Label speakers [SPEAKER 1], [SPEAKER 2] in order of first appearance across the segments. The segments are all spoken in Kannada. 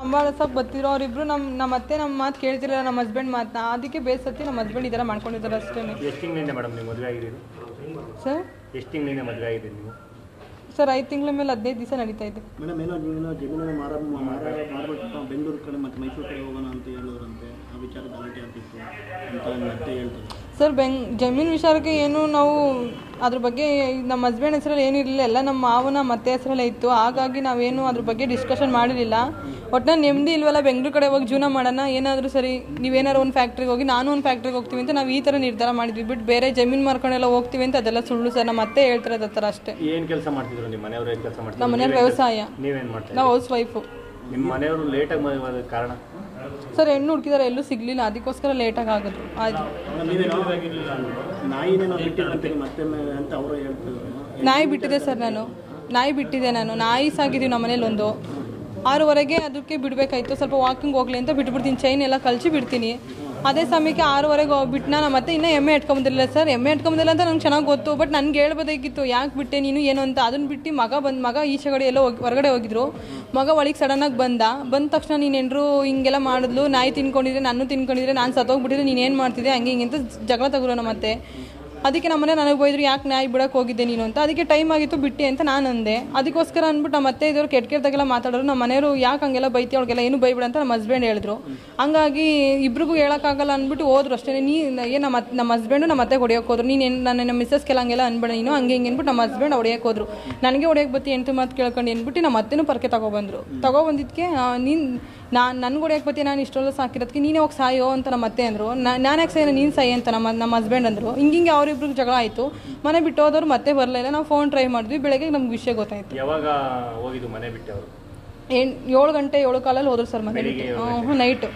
[SPEAKER 1] ಅಂಬಾರಸಕ್ಕೆ ಬರ್ತಿರೋ ಅವರಿಬ್ರು ನಮ್ಮ ನಮ್ಮ ಅತ್ತೆ ನಮ್ಮ ಮಾತು ಕೇಳ್ತಿರಲ್ಲ ನಮ್ಮ ಹಸ್ಬೆಂಡ್ ಮಾತನ್ನ ಅದಕ್ಕೆ ಬೇಸತ್ತಿ ನಮ್ಮ ಹಸ್ಬೆಂಡ್ ಈ ಥರ ಮಾಡ್ಕೊಂಡಿದ್ದಾರೆ ಅಷ್ಟೇ
[SPEAKER 2] ಎಷ್ಟು ತಿಂಗಳಿಂದ ಮೇಡಮ್ ನೀವು ಮದುವೆ ಆಗಿದ್ದೀರಿ
[SPEAKER 1] ಸರ್
[SPEAKER 2] ಎಷ್ಟು ತಿಂಗಳಿಂದ ಮದುವೆ ಆಗಿದ್ದೀರಿ ನೀವು
[SPEAKER 1] ಸರ್ ಐದು ತಿಂಗಳ ಮೇಲೆ ಹದಿನೈದು ದಿವಸ ನಡೀತಾ ಇದೆ
[SPEAKER 3] ಮೇಡಮ್ ಏನೋ ನೀವೇನೋ ಜಮೀನನ್ನು ಮಾರ ಮಾರ ಮಾರ್ಬಿಟ್ಟು ಬೆಂಗಳೂರು ಕಡೆ ಮತ್ತು ಮೈಸೂರು ಕಡೆ ಹೋಗೋಣ ಅಂತ ಹೇಳಿದ್ರಂತೆ ಆ ವಿಚಾರ ಗಲಾಟೆ ಆಗ್ತಿತ್ತು ಅಂತ ಮತ್ತೆ ಹೇಳ್ತಾರೆ
[SPEAKER 1] ಸರ್ ಬೆಂಗ್ ಜಮೀನು ವಿಚಾರಕ್ಕೆ ಏನು ನಾವು ಅದ್ರ ಬಗ್ಗೆ ನಮ್ಮ ಹಸ್ಬೆಂಡ್ ಹೆಸರಲ್ಲಿ ಏನಿರಲಿಲ್ಲ ಎಲ್ಲ ನಮ್ಮ ಮಾವನ ಮತ್ತೆ ಹೆಸರಲ್ಲೇ ಇತ್ತು ಹಾಗಾಗಿ ನಾವೇನು ಅದ್ರ ಬಗ್ಗೆ ಡಿಸ್ಕಷನ್ ಮಾಡಿರಲಿಲ್ಲ ಒಟ್ಟಿನಲ್ಲಿ ನೆಮ್ಮದಿ ಇಲ್ವಲ್ಲ ಬೆಂಗಳೂರು ಕಡೆ ಹೋಗಿ ಜೀವನ ಮಾಡೋಣ ಏನಾದರೂ ಸರಿ ನೀವೇನಾದ್ರು ಒಂದು ಫ್ಯಾಕ್ಟ್ರಿಗೆ ಹೋಗಿ ನಾನು ಒಂದು ಫ್ಯಾಕ್ಟ್ರಿಗೆ ಹೋಗ್ತೀವಿ ಅಂತ ನಾವು ಈ ಥರ ನಿರ್ಧಾರ ಮಾಡಿದ್ವಿ ಬಿಟ್ಟು ಬೇರೆ ಜಮೀನು ಮಾರ್ಕೊಂಡೆಲ್ಲ ಹೋಗ್ತೀವಿ ಅಂತ ಅದೆಲ್ಲ ಸುಳ್ಳು ಸರ್ ನಮ್ಮ ಅತ್ತೆ ಹೇಳ್ತಿರೋದು ಆ ಥರ ಅಷ್ಟೇ
[SPEAKER 2] ಏನು ಕೆಲಸ ಮಾಡ್ತಿದ್ರು ನಿಮ್ಮ ಮನೆಯವರು ಏನು ಕೆಲಸ
[SPEAKER 1] ನಮ್ಮ
[SPEAKER 2] ಮಾಡ್ತಿದ್ರು
[SPEAKER 1] ಮನೆಯವ್ರ ವ್ಯವಸಾಯ
[SPEAKER 2] ನೀವೇನು ಮಾಡ್ತೀರಿ
[SPEAKER 1] ನಾವು ಹೌಸ್ ವೈಫು
[SPEAKER 2] ನಿಮ್ಮ ಮನೆಯವರು ಲೇಟಾಗಿ ಮದುವೆ ಆಗೋದಕ್ಕೆ ಕಾರಣ
[SPEAKER 1] ಸರ್ ಹೆಣ್ಣು ಹುಡುಕಿದಾರೆ ಎಲ್ಲೂ ಸಿಗಲಿಲ್ಲ ಅದಕ್ಕೋಸ್ಕರ ಲೇಟಾಗಿ ಆಗೋದು ಆಯಿತು
[SPEAKER 3] ಮೇಡಮ್ ನೀವೇನೋ ನಾಯಿನೇನೋ ಬಿಟ್ಟಿದ್ರಂತೆ ಮತ್ತೆ ಮೇಲೆ ಅಂತ ಅವರು ಹೇಳ್ತಿದ್ರು
[SPEAKER 1] ನಾಯಿ ಬಿಟ್ಟಿದೆ ಸರ್ ನಾನು ನಾಯಿ ಬಿಟ್ಟಿದೆ ನಾನು ನಾಯಿ ಸಾಕಿದ್ದೀವಿ ನಮ್ಮ ಮನೇಲಿ ಒಂದು ಆರೂವರೆಗೆ ಅದಕ್ಕೆ ಬಿಡಬೇಕಾಯ್ತು ಸ್ವಲ್ಪ ವಾಕಿಂಗ್ ಹೋಗ್ಲಿ ಅಂತ ಬಿಟ್ಬಿಡ್ತೀನಿ ಚೈನ್ ಎಲ್ಲ ಕಲ್ಚಿ ಬಿಡ್ತೀನಿ ಅದೇ ಸಮಯಕ್ಕೆ ಆರೂವರೆಗೆ ಹೋಗ್ಬಿಟ್ಟು ನಾನು ಮತ್ತೆ ಇನ್ನೂ ಎಮ್ಮೆ ಇಟ್ಕೊಂಬಂದಿರಲಿಲ್ಲ ಸರ್ ಎಮ್ಮೆ ಇಟ್ಕೊಂಬಂದಿಲ್ಲ ಅಂತ ನಂಗೆ ಚೆನ್ನಾಗಿ ಗೊತ್ತು ಬಟ್ ನನಗೆ ಹೇಳ್ಬೋದಾಗಿತ್ತು ಯಾಕೆ ಬಿಟ್ಟೆ ನೀನು ಏನು ಅಂತ ಅದನ್ನ ಬಿಟ್ಟು ಮಗ ಬಂದು ಮಗ ಈಚೆ ಕಡೆ ಎಲ್ಲೋ ಹೋಗಿ ಹೊರಗಡೆ ಹೋಗಿದ್ರು ಮಗ ಒಳಗೆ ಸಡನ್ನಾಗಿ ಬಂದ ಬಂದ ತಕ್ಷಣ ನೀನೆಂಡ್ರು ಹಿಂಗೆಲ್ಲ ಮಾಡಿದ್ಲು ನಾಯಿ ತಿನ್ಕೊಂಡಿದ್ರೆ ನಾನು ತಿನ್ಕೊಂಡಿದ್ರೆ ನಾನು ಸತ್ತೋಗ್ಬಿಟ್ಟಿದ್ರೆ ನೀನು ಏನು ಮಾಡ್ತಿದ್ದೆ ಹಂಗೆ ಹಿಂಗೆ ಅಂತ ಜಗಳ ತಗೋರು ನಮ್ಮ ಮತ್ತೆ ಅದಕ್ಕೆ ನಮ್ಮನೆ ನನಗೆ ಬೈದ್ರು ಯಾಕೆ ನಾಯಿ ಬಿಡಕ್ಕೆ ಹೋಗಿದ್ದೆ ನೀನು ಅಂತ ಅದಕ್ಕೆ ಟೈಮ್ ಆಗಿತ್ತು ಬಿಟ್ಟು ಅಂತ ನಾನು ಅಂದೆ ಅದಕ್ಕೋಸ್ಕರ ಅಂದ್ಬಿಟ್ಟು ನಮ್ಮ ಅತ್ತೆ ಇದ್ದವ್ರು ಕೆಟ್ಟ ಕೆಟ್ಟದಾಗೆಲ್ಲ ಮಾತಾಡೋರು ನಮ್ಮ ಮನೆಯವರು ಯಾಕೆ ಹಂಗೆಲ್ಲ ಬೈತಿ ಅವ್ರಿಗೆಲ್ಲ ಏನು ಬೈಬಿಡ ಅಂತ ನಮ್ಮ ಹಸ್ಬೆಂಡ್ ಹೇಳಿದ್ರು ಹಂಗಾಗಿ ಇಬ್ರಿಗೂ ಹೇಳೋಕ್ಕಾಗಲ್ಲ ಅಂದ್ಬಿಟ್ಟು ಹೋದ್ರು ಅಷ್ಟೇ ನೀ ಏನು ನಮ್ಮ ಅತ್- ನಮ್ಮ ಹಸ್ಬೆಂಡು ನಮ್ಮ ಅತ್ತೆ ಹೊಡಿಯೋಕೆ ಹೋದ್ರು ನೀನು ಏನು ನನ್ನ ನಮ್ಮ ಮಿಸ್ಸಸ್ಗೆಲ್ಲ ಹಂಗೆಲ್ಲ ಅನ್ಬೇಡ ನೀನು ಹಂಗೆ ಹಿಂಗೆ ಅಂದ್ಬಿಟ್ಟು ನಮ್ಮ ಹಸ್ಬೆಂಡ್ ಹೊಡಿಯೋಕೆ ಹೋದ್ರು ನನಗೆ ಹೊಡಿಯೋಕೆ ಬತ್ತಿ ಎಂಟು ಮಾತು ಕೇಳ್ಕೊಂಡು ಅಂದ್ಬಿಟ್ಟು ನಮ್ಮ ಅತ್ತೆನೂ ಪರ್ಕೆ ತಗೊಬಂದ್ರು ತಗೊಬಂದಿದ್ದಕ್ಕೆ ನೀನು ನಾನು ನನ್ಗೆ ಹೊಡಿಯೋಕೆ ಬತ್ತಿ ನಾನು ಇಷ್ಟೆಲ್ಲ ಸಾಕಿರೋದಕ್ಕೆ ನೀನೇ ಹೋಗಿ ಸಾಯೋ ಅಂತ ನಮ್ಮ ಅತ್ತೆ ಅಂದರು ನಾನು ಯಾಕೆ ಸಾಯ ನೀನು ಸಾಯಿ ಅಂತ ನಮ್ಮ ನಮ್ಮ ಹಸ್ಬೆಂಡ್ ಅಂದರು ಹಿಂಗಿಂಗೆ ಅವರಿಬ್ರಿಗೆ ಜಗಳ ಆಯಿತು ಮನೆ ಬಿಟ್ಟು ಹೋದವ್ರು ಮತ್ತೆ ಬರಲಿಲ್ಲ ನಾವು ಫೋನ್ ಟ್ರೈ ಮಾಡಿದ್ವಿ ಬೆಳಗ್ಗೆ ನಮ್ಗೆ ವಿಷಯ ಗೊತ್ತಾಯಿತು
[SPEAKER 2] ಯಾವಾಗ ಹೋಗಿದ್ದು ಮನೆ ಬಿಟ್ಟು ಅವರು
[SPEAKER 1] ಎಂಟು ಏಳು ಗಂಟೆ ಏಳು ಕಾಲಲ್ಲಿ ಹೋದ್ರು ಸರ್ ಮನೆ ಬಿಟ್ಟು ಹ್ಞೂ ನೈಟು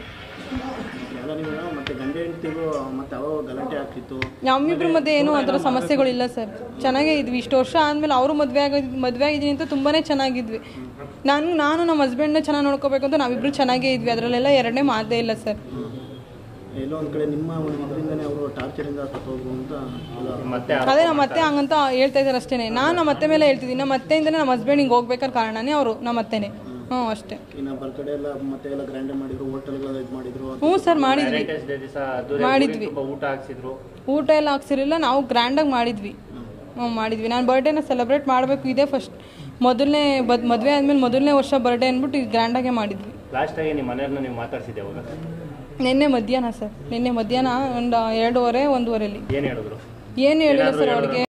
[SPEAKER 3] ಎಲ್ಲ ನೀವು ಮತ್ತೆ ಗಂಡ ಹೆಂಡ್ತಿಗೂ ಮತ್ತೆ ಅವಾಗ ಗಲಾಟೆ ಆಗ್ತಿತ್ತು
[SPEAKER 1] ನಮ್ಮಿಬ್ರ ಮಧ್ಯೆ ಏನೂ ಆ ಥರ ಸಮಸ್ಯೆಗಳಿಲ್ಲ ಸರ್ ಚೆನ್ನಾಗೇ ಇದ್ವಿ ಇಷ್ಟು ವರ್ಷ ಆದಮೇಲೆ ಅವರು ಮದುವೆ ಆಗ ಮದುವೆ ಆಗಿದ್ದೀನಿ ಅಂತ ತುಂಬಾ ಚೆನ್ನಾಗಿದ್ವಿ ನಾನು ನಾನು ನಮ್ಮ ಹಸ್ಬೆಂಡ್ನ ಚೆನ್ನಾಗಿ ನೋಡ್ಕೋಬೇಕು ಅಂತ ನಾವಿಬ್ರು ಚೆನ್ನಾಗೇ ಇದ್ವಿ ಅದರಲ್ಲೆಲ್ಲ ಎರಡನೇ ಮಾತೇ ಇಲ್ಲ ಸರ್
[SPEAKER 3] ಎಲ್ಲೋ ಒಂದು ಕಡೆ ನಿಮ್ಮ ಒಂದು ಮಗರಿಂದನೇ ಅವರು ಟಾರ್ಚರಿಂದ ಸತ್ತೋಗು ಅಂತ ಎಲ್ಲ
[SPEAKER 2] ಮತ್ತೆ
[SPEAKER 1] ಅದೇ ನಮ್ಮ ಅತ್ತೆ ಹಂಗಂತ ಹೇಳ್ತಾ ಇದ್ದಾರೆ ಅಷ್ಟೇ ನಾನು ನಮ್ಮ ಅತ್ತೆ ಮೇಲೆ ಹೇಳ್ತಿದ್ದೀನಿ ನಮ್ಮ ಅತ್ತೆಯಿಂದನೇ ನಮ್ಮ ಹಸ್ಬೆಂಡ್ ಹಿಂಗೆ ಹೋಗ್ಬೇಕಾದ ಕಾರಣನೇ ಅವರು ನಮ್ಮ ಅತ್ತೆನೇ ಹ್ಞೂ ಅಷ್ಟೇ
[SPEAKER 3] ಇನ್ನು ಬರ್ತ್ಡೇ ಎಲ್ಲ ಮತ್ತೆ ಎಲ್ಲ ಗ್ರ್ಯಾಂಡ್ ಮಾಡಿದ್ರು ಹೋಟೆಲ್ಗಳು ಇದು ಮಾಡಿದ್ರು
[SPEAKER 1] ಹ್ಞೂ ಸರ್ ಮಾಡಿದ್ವಿ
[SPEAKER 2] ವ್ಯಾಲೆಂಟೈನ್ಸ್ ಡೇ ದಿವಸ ಅದ್ದೂರಿ
[SPEAKER 1] ಮಾಡಿದ್ವಿ.
[SPEAKER 2] ತುಂಬ ಊಟ ಹಾಕ್ಸಿದ್ರು
[SPEAKER 1] ಊಟ ಎಲ್ಲ ಹಾಕ್ಸಿರಲಿಲ್ಲ ನಾವು ಗ್ರ್ಯಾಂಡಾಗಿ ಮಾಡಿದ್ವಿ ಹ್ಞೂ ಮಾಡಿದ್ವಿ ನಾನು ಬರ್ಡೇನ ಸೆಲೆಬ್ರೇಟ್ ಮಾಡಬೇಕು ಇದೇ ಫಸ್ಟ್ ಮೊದಲನೇ ಬದ್ ಮದುವೆ ಆದಮೇಲೆ ಮೊದಲನೇ ವರ್ಷ ಬರ್ಡೇ ಅಂದ್ಬಿಟ್ಟು ಗ್ರ್ಯಾಂಡಾಗೆ ಮಾಡಿದ್ವಿ
[SPEAKER 2] ಲಾಸ್ಟಾಗಿ ನಿಮ್ಮ ಮನೆಯವ್ರನ್ನ ನೀವು ಮಾತಾಡ್ಸಿದ್ದೆ ಅವಾಗ
[SPEAKER 1] ನಿನ್ನೆ ಮಧ್ಯಾಹ್ನ ಸರ್ ನಿನ್ನೆ ಮಧ್ಯಾಹ್ನ ಒಂದು ಎರಡೂವರೆ ಒಂದೂವರೆಲಿ
[SPEAKER 2] ಏನು ಹೇಳಿದ್ರು
[SPEAKER 1] ಏನು ಹೇಳಿಲ್ಲ ಸರ್ ಅವ್ರಿಗೆ